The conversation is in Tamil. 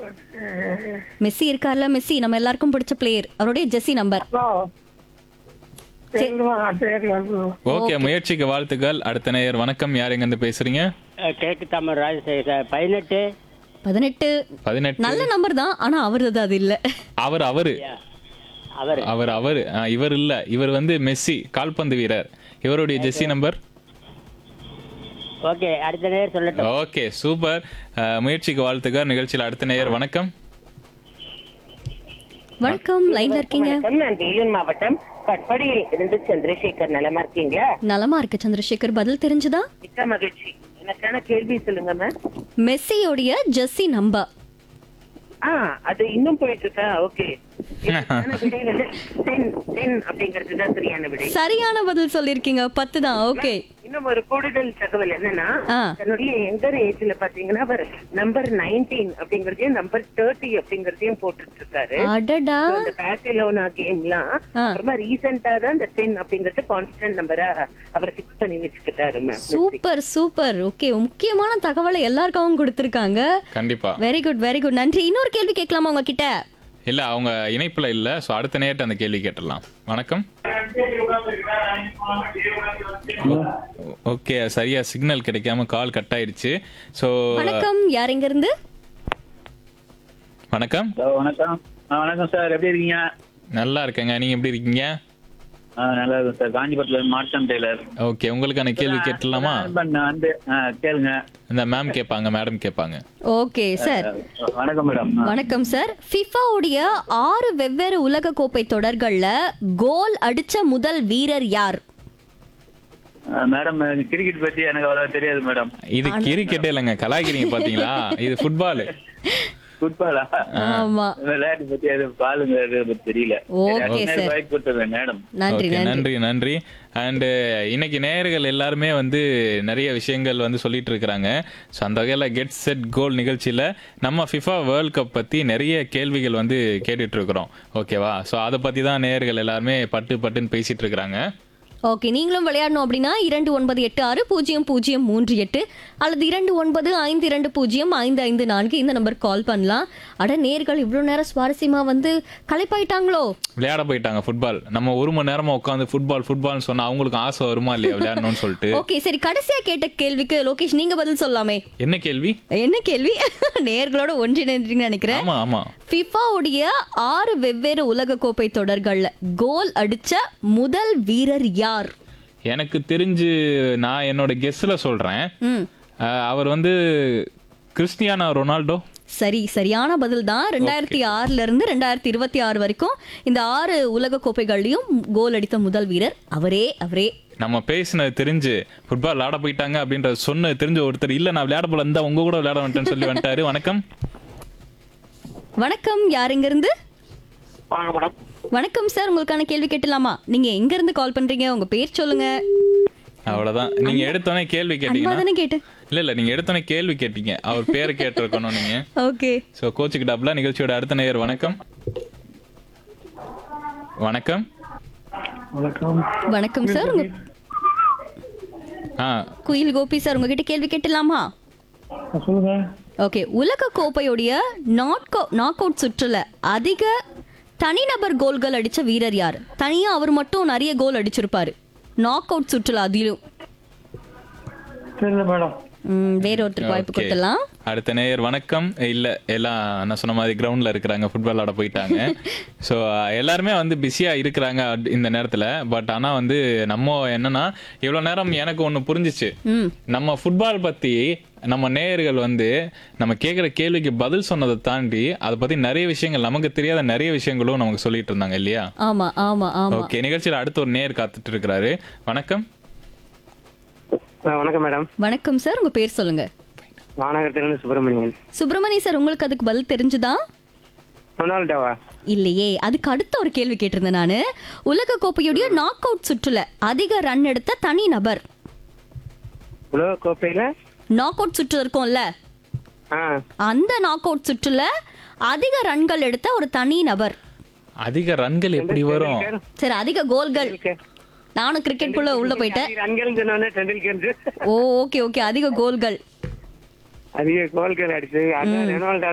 மெஸ்ஸி இருக்கார்ல மெஸ்ஸி நம்ம எல்லாருக்கும் பிடிச்ச பிளேயர் அவருடைய ஜெர்சி நம்பர் தெரியுமா பேர் வந்து ஓகே முயற்சிக்கு வாழ்த்துக்கள் அடுத்த நேயர் வணக்கம் யார் எங்க இருந்து பேசுறீங்க கிழக்கு தமிழ் ராஜசேகர் பதினெட்டு பதினெட்டு பதினெட்டு நல்ல நம்பர் தான் ஆனா அவரது அது இல்ல அவர் அவரு அவர் அவர் அவரு ஆ, இவர் இல்ல இவர் வந்து மெஸ்ஸி கால்பந்து வீரர் இவருடைய ஜெர்சி நம்பர் ஓகே அடுத்த நேரம் சொல்லட்டும் ஓகே சூப்பர் ஆ, முயற்சிக்கு வாழ்த்துக்கள் நிகழ்ச்சியில் அடுத்த நேயர் வணக்கம் வணக்கம் லைன்ல இருக்கீங்க வணக்கம் நான் வேலூர் மாவட்டம் கட்படியில் இருந்து சந்திரசேகர் நலமா இருக்கீங்களா நலமா இருக்கு சந்திரசேகர் பதில் தெரிஞ்சுதா மிக்க மகிழ்ச்சி எனக்கான கேள்வி சொல்லுங்க மேம் மெஸ்ஸியோடைய ஜெர்சி நம்பர் ஆ அது இன்னும் போயிட்டு இருக்கா ஓகே எனக்கான விடை வந்து டென் டென் அப்படிங்கிறது தான் சரியான விடை சரியான பதில் சொல்லிருக்கீங்க பத்து தான் ஓகே இன்னும் ஒரு கூடுதல் தகவல் என்னன்னா ஆ. தன்னுடைய எங்கர் ஏஜ்ல பாத்தீங்கன்னா அவர் நம்பர் நைன்டீன் அப்படிங்கறதையும் நம்பர் தேர்ட்டி அப்படிங்கறதையும் போட்டுட்டு இருக்காரு அடடா So, இந்த பேசிலோனா கேம்லாம் ஆ. ரொம்ப ரீசெண்டா தான் இந்த டென் அப்படிங்கறது கான்ஸ்டன்ட் நம்பரா அவர் பிக்ஸ் பண்ணி வச்சுக்கிட்டாரு மேம் சூப்பர் சூப்பர் ஓகே முக்கியமான தகவலை எல்லாருக்காகவும் கொடுத்திருக்காங்க கண்டிப்பா வெரி குட் வெரி குட் நன்றி இன்னொரு கேள்வி கேட்கலாமா உங்ககிட்ட இல்ல அவங்க இணைப்புல இல்ல சோ அடுத்த நேரத்தை அந்த கேள்வி கேட்டுடலாம் வணக்கம் ஓகே சரியா சிக்னல் கிடைக்காம கால் கட் ஆயிடுச்சு சோ வணக்கம் யார் எங்க இருந்து வணக்கம் ஹலோ வணக்கம் ஆ வணக்கம் சார் எப்படி இருக்கீங்க நல்லா இருக்கேங்க நீங்க எப்படி இருக்கீங்க ஆ நல்லா இருக்கும் சார் காஞ்சிபுரத்துல இருந்து மார்க்கம் டெய்லர் ஓகே உங்களுக்கான கேள்வி கேட்டலாமா நான் வந்து ஆ, கேளுங்க இந்த மேம் கேட்பாங்க மேடம் கேட்பாங்க ஓகே சார் வணக்கம் மேடம் வணக்கம் சார் ஃபிஃபாவுடைய ஆறு வெவ்வேறு உலக கோப்பை தொடர்கள்ல கோல் அடிச்ச முதல் வீரர் யார் மேடம் கிரிக்கெட் பத்தி எனக்கு அவ்வளவு தெரியாது மேடம் இது கிரிக்கெட்டே இல்லைங்க கலாய்க்கிறீங்க பாத்தீங்களா இது ஃபுட்பால் ஃபுட்பாலா ஆமா விளையாட்டு பத்தி அது பாலுங்க அது பத்தி தெரியல Okay, sir. வாய்ப்பு கொடுத்துருவேன் மேடம் நன்றி ஓகே நன்றி நன்றி நன்றி அண்டு இன்னைக்கு நேயர்கள் எல்லாருமே வந்து நிறைய விஷயங்கள் வந்து சொல்லிட்டு இருக்கிறாங்க ஸோ அந்த வகையில் கெட் செட் கோல் நிகழ்ச்சியில் நம்ம ஃபிஃபா வேர்ல்ட் கப் பற்றி நிறைய கேள்விகள் வந்து கேட்டுட்டு இருக்கிறோம் ஓகேவா ஸோ அதை பற்றி தான் நேயர்கள் எல்லாருமே பட்டு பட்டுன்னு பேசிட்டு இருக்கிறாங்க ஓகே நீங்களும் விளையாடணும் அப்படின்னா இரண்டு ஒன்பது எட்டு ஆறு பூஜ்ஜியம் பூஜ்ஜியம் மூன்று எட்டு அல்லது இரண்டு ஒன்பது ஐந்து இரண்டு பூஜ்ஜியம் ஐந்து ஐந்து நான்கு இந்த நம்பர் கால் பண்ணலாம் அட நேர்கள் இவ்வளோ நேரம் சுவாரஸ்யமா வந்து களைப்பாயிட்டாங்களோ விளையாட போயிட்டாங்க ஃபுட்பால் நம்ம ஒரு மணி நேரமா உட்காந்து ஃபுட்பால் ஃபுட்பால்னு சொன்னா அவங்களுக்கு ஆசை வருமா இல்லையா விளையாடணும்னு சொல்லிட்டு ஓகே சரி கடைசியா கேட்ட கேள்விக்கு லோகேஷ் நீங்க பதில் சொல்லாமே என்ன கேள்வி என்ன கேள்வி நேர்களோட ஒன்றிணைன்றீங்கன்னு நினைக்கிறேன் ஆமா ஆமா ஃபிஃபாவுடைய ஆறு வெவ்வேறு உலக கோப்பை தொடர்கள்ல கோல் அடிச்ச முதல் வீரர் யார் எனக்கு தெரிஞ்சு நான் என்னோட கெஸ்ல சொல்றேன் ம் அஹ், அவர் வந்து கிறிஸ்டியானா ரொனால்டோ சரி சரியான பதில் தான் ரெண்டாயிரத்தி ஆறுல இருந்து ரெண்டாயிரத்தி இருபத்தி ஆறு வரைக்கும் இந்த ஆறு உலக கோப்பைகள்லயும் கோல் அடித்த முதல் வீரர் அவரே அவரே நம்ம பேசினது தெரிஞ்சு ஃபுட்பால் விளையாட போயிட்டாங்க அப்படின்றது சொன்னது தெரிஞ்ச ஒருத்தர் இல்ல நான் விளையாட போல இருந்தா உங்க கூட விளையாட வந்துட்டேன்னு சொல்லி வந்துட்டாரு வணக்கம் வணக்கம் யார் எங்க இருந்து வாங்க மேடம் வணக்கம் சார் உங்களுக்கான கேள்வி கேட்டலாமா நீங்க எங்க இருந்து கால் பண்றீங்க உங்க பேர் சொல்லுங்க அவ்வளவுதான் நீங்க எடுத்தோடனே கேள்வி அன்பா கேட்டீங்கன்னா தானே கேட்டேன் இல்ல இல்ல நீங்க எடுத்தோடனே கேள்வி கேட்டீங்க அவர் பேரை கேட்டிருக்கணும் நீங்க ஓகே சோ கோச்சுக்கு டப்ல நிகழ்ச்சியோட அடுத்த நேயர் வணக்கம் வணக்கம் வணக்கம் வணக்கம் சார் உங்க ஆ குயில் கோபி சார் உங்ககிட்ட கேள்வி கேட்டலாமா சொல்லுங்க ஓகே உலக கோப்பையுடைய நாட் நாக் அவுட் சுற்றுல அதிக தனிநபர் கோல்கள் அடிச்ச வீரர் யார் தனியா அவர் மட்டும் நிறைய கோல் அடிச்சிருப்பாரு நாக் அவுட் சுற்றுல அதிலும் தெரியல மேடம் ம், வேற ஒருத்தருக்கு வாய்ப்பு Okay. கொடுத்துடலாம் அடுத்த நேயர் வணக்கம் இல்ல எல்லாம் நான் சொன்ன மாதிரி கிரவுண்ட்ல இருக்கிறாங்க ஃபுட்பால் விளாட போயிட்டாங்க ஸோ எல்லாருமே வந்து பிஸியா இருக்கிறாங்க அட்- இந்த நேரத்துல பட் ஆனா வந்து நம்ம என்னன்னா இவ்வளவு நேரம் எனக்கு ஒண்ணு புரிஞ்சிச்சு ம் நம்ம ஃபுட்பால் பத்தி நம்ம நேயர்கள் வந்து நம்ம கேட்குற கேள்விக்கு பதில் சொன்னதை தாண்டி அதை பத்தி நிறைய விஷயங்கள் நமக்கு தெரியாத நிறைய விஷயங்களும் நமக்கு சொல்லிட்டு இருந்தாங்க இல்லையா ஆமா ஆமா ஆமா ஓகே நிகழ்ச்சியில் அடுத்து ஒரு நேயர் காத்துட்டு இருக்கிறாரு வணக்கம் வணக்கம் மேடம் வணக்கம் சார் உங்க பேர் சொல்லுங்க மாநகரத்திலிருந்து சுப்பிரமணியன் சுப்பிரமணி சார் உங்களுக்கு அதுக்கு பதில் தெரிஞ்சுதா ரொனால்டோவா இல்லையே அதுக்கு அடுத்த ஒரு கேள்வி கேட்டிருந்தேன் நானு உலக கோப்பையுடைய நாக் அவுட் சுற்றுல அதிக ரன் எடுத்த தனி நபர் உலக கோப்பையில நாக் அவுட் சுற்று இருக்கும்ல ஆ அந்த நாக் அவுட் சுற்றுல அதிக ரன்கள் எடுத்த ஒரு தனி நபர் அதிக ரன்கள் எப்படி வரும் சரி அதிக கோல்கள் நானும் கிரிக்கெட் குள்ள உள்ள போயிட்டேன் ரன்கள் சொன்னோன்னே டெண்டுல்கர் ஓ ஓகே ஓகே அதிக கோல்கள் அதிக கோல்கள் அடிச்சு அதான் ரொனால்டோ